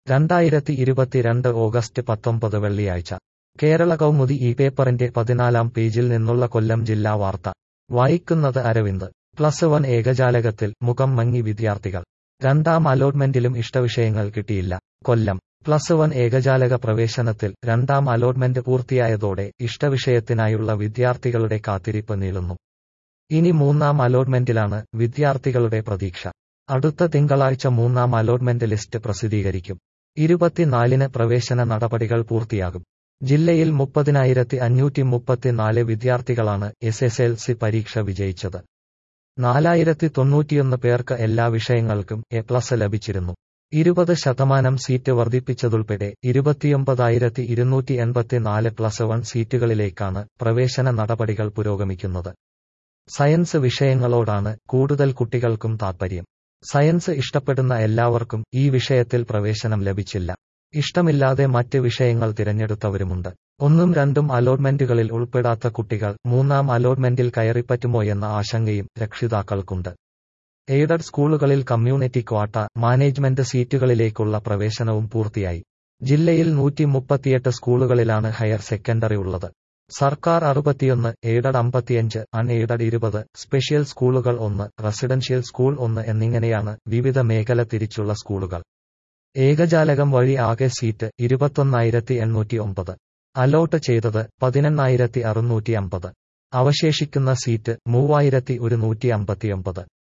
രണ്ടായിരത്തി ഇരുപത്തിരണ്ട് ഓഗസ്റ്റ് പത്തൊമ്പത് വെള്ളിയാഴ്ച കേരള കൗമുദി ഈ പേപ്പറിന്റെ പതിനാലാം പേജിൽ നിന്നുള്ള കൊല്ലം ജില്ലാ വാർത്ത വായിക്കുന്നത് അരവിന്ദ് പ്ലസ് വൺ ഏകജാലകത്തിൽ മുഖം മങ്ങി വിദ്യാർത്ഥികൾ രണ്ടാം അലോട്ട്മെന്റിലും ഇഷ്ടവിഷയങ്ങൾ കിട്ടിയില്ല കൊല്ലം പ്ലസ് വൺ ഏകജാലക പ്രവേശനത്തിൽ രണ്ടാം അലോട്ട്മെന്റ് പൂർത്തിയായതോടെ ഇഷ്ടവിഷയത്തിനായുള്ള വിദ്യാർത്ഥികളുടെ കാത്തിരിപ്പ് നീളുന്നു ഇനി മൂന്നാം അലോട്ട്മെന്റിലാണ് വിദ്യാർത്ഥികളുടെ പ്രതീക്ഷ അടുത്ത തിങ്കളാഴ്ച മൂന്നാം അലോട്ട്മെന്റ് ലിസ്റ്റ് പ്രസിദ്ധീകരിക്കും ഇരുപത്തിനാലിന് പ്രവേശന നടപടികൾ പൂർത്തിയാകും ജില്ലയിൽ മുപ്പതിനായിരത്തി അഞ്ഞൂറ്റി മുപ്പത്തിനാല് വിദ്യാർത്ഥികളാണ് എസ് എസ് എൽ സി പരീക്ഷ വിജയിച്ചത് നാലായിരത്തി തൊണ്ണൂറ്റിയൊന്ന് പേർക്ക് എല്ലാ വിഷയങ്ങൾക്കും എ പ്ലസ് ലഭിച്ചിരുന്നു ഇരുപത് ശതമാനം സീറ്റ് വർദ്ധിപ്പിച്ചതുൾപ്പെടെ ഇരുപത്തിയൊമ്പതായിരത്തി ഇരുന്നൂറ്റി എൺപത്തിനാല് പ്ലസ് വൺ സീറ്റുകളിലേക്കാണ് പ്രവേശന നടപടികൾ പുരോഗമിക്കുന്നത് സയൻസ് വിഷയങ്ങളോടാണ് കൂടുതൽ കുട്ടികൾക്കും താൽപ്പര്യം സയൻസ് ഇഷ്ടപ്പെടുന്ന എല്ലാവർക്കും ഈ വിഷയത്തിൽ പ്രവേശനം ലഭിച്ചില്ല ഇഷ്ടമില്ലാതെ മറ്റ് വിഷയങ്ങൾ തിരഞ്ഞെടുത്തവരുമുണ്ട് ഒന്നും രണ്ടും അലോട്ട്മെന്റുകളിൽ ഉൾപ്പെടാത്ത കുട്ടികൾ മൂന്നാം അലോട്ട്മെന്റിൽ കയറിപ്പറ്റുമോയെന്ന ആശങ്കയും രക്ഷിതാക്കൾക്കുണ്ട് എയ്ഡഡ് സ്കൂളുകളിൽ കമ്മ്യൂണിറ്റി ക്വാട്ട മാനേജ്മെന്റ് സീറ്റുകളിലേക്കുള്ള പ്രവേശനവും പൂർത്തിയായി ജില്ലയിൽ നൂറ്റി മുപ്പത്തിയെട്ട് സ്കൂളുകളിലാണ് ഹയർ സെക്കൻഡറി ഉള്ളത് സർക്കാർ അറുപത്തിയൊന്ന് എയ്ഡഡ് അമ്പത്തിയഞ്ച് അൺ എയ്ഡഡ് ഇരുപത് സ്പെഷ്യൽ സ്കൂളുകൾ ഒന്ന് റെസിഡൻഷ്യൽ സ്കൂൾ ഒന്ന് എന്നിങ്ങനെയാണ് വിവിധ മേഖല തിരിച്ചുള്ള സ്കൂളുകൾ ഏകജാലകം വഴി ആകെ സീറ്റ് ഇരുപത്തൊന്നായിരത്തി എണ്ണൂറ്റി ഒമ്പത് അലോട്ട് ചെയ്തത് പതിനെണ്ണായിരത്തി അറുന്നൂറ്റി അമ്പത് അവശേഷിക്കുന്ന സീറ്റ് മൂവായിരത്തി ഒരുന്നൂറ്റി അമ്പത്തിയൊമ്പത്